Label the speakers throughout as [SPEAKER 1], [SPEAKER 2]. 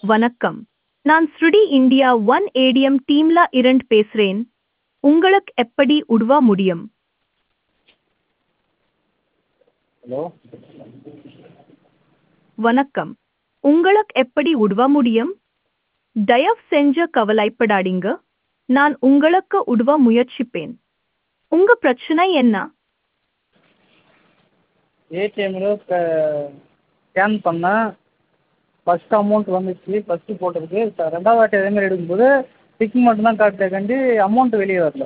[SPEAKER 1] வணக்கம் நான் ஸ்ருடி இந்தியா ஒன் ஏடிஎம் டீம்ல இருந்து பேசுறேன் உங்களுக்கு எப்படி உதவ முடியும்
[SPEAKER 2] ஹலோ
[SPEAKER 1] வணக்கம் உங்களுக்கு எப்படி உதவ முடியும் தயவு செஞ்சு கவலைப்படாதீங்க நான் உங்களுக்கு உதவ முயற்சிப்பேன் உங்க பிரச்சனை என்ன
[SPEAKER 2] ஏடிஎம்மில் ஸ்கேன் பண்ணேன் ஃபஸ்ட் அமௌண்ட் வந்துச்சு ஃபஸ்ட்டு போட்டதுக்கு இப்போ ரெண்டாவது வாட்டி அதே மாதிரி எடுக்கும்போது டிக் மட்டும்தான் காட்டுதே கண்டி அமௌண்ட் வெளியே வரல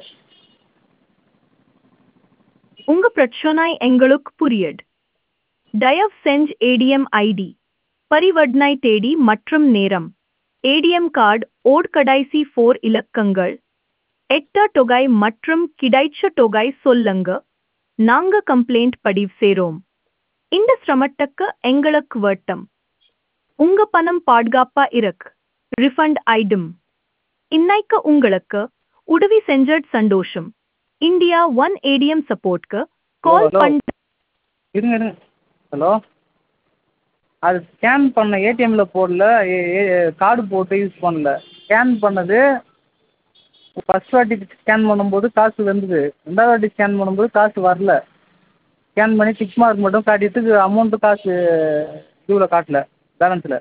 [SPEAKER 1] உங்க பிரச்சனை எங்களுக்கு புரியுது தயவு செஞ்சு ஏடிஎம் ஐடி பரிவர்த்தனை தேதி மற்றும் நேரம் ஏடிஎம் கார்டு ஓட் கடைசி ஃபோர் இலக்கங்கள் எட்ட தொகை மற்றும் கிடைச்ச தொகை சொல்லுங்க நாங்க கம்ப்ளைண்ட் பதிவு செய்றோம் இந்த சிரமத்துக்கு எங்களுக்கு வட்டம் உங்க பணம் பாதுகாப்பா இருக்கு ரிஃபண்ட் ஐட்டம் இன்னைக்கு உங்களுக்கு உதவி செஞ்சது சந்தோஷம் இந்தியா ஒன் ஏடிஎம் சப்போர்ட்க்கு கால்
[SPEAKER 2] Hello.
[SPEAKER 1] பண்ண
[SPEAKER 2] இருங்க இருங்க ஹலோ அது ஸ்கேன் பண்ண ஏடிஎம்மில் போடல கார்டு போட்டு யூஸ் பண்ணல ஸ்கேன் பண்ணது ஃபஸ்ட் வாட்டி ஸ்கேன் பண்ணும்போது காசு வந்தது ரெண்டாவது வாட்டி ஸ்கேன் பண்ணும்போது காசு வரல ஸ்கேன் பண்ணி டிக் மார்க் மட்டும் காட்டிட்டு அமௌண்ட்டு காசு இதுவில் காட்டல பேலன்ஸில்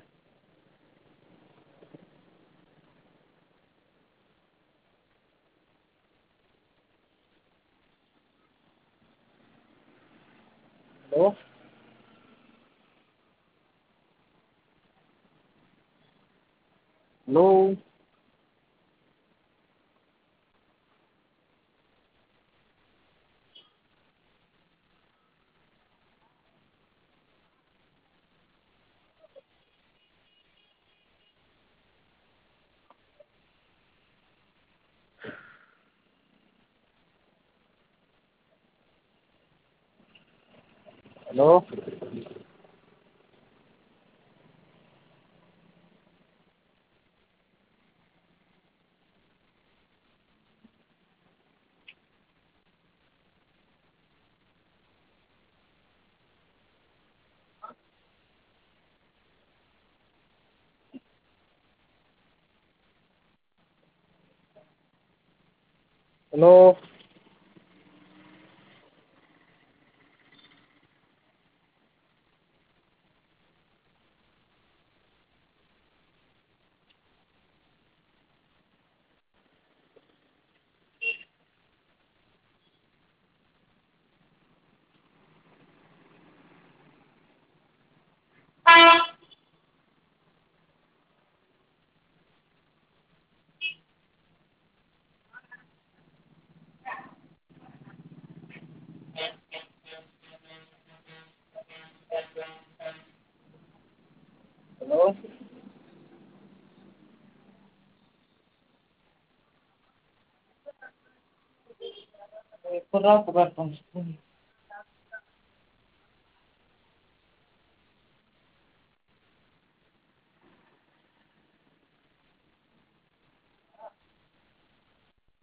[SPEAKER 2] hello hello hello hello hello எப்பட்றா புகார் பண்ண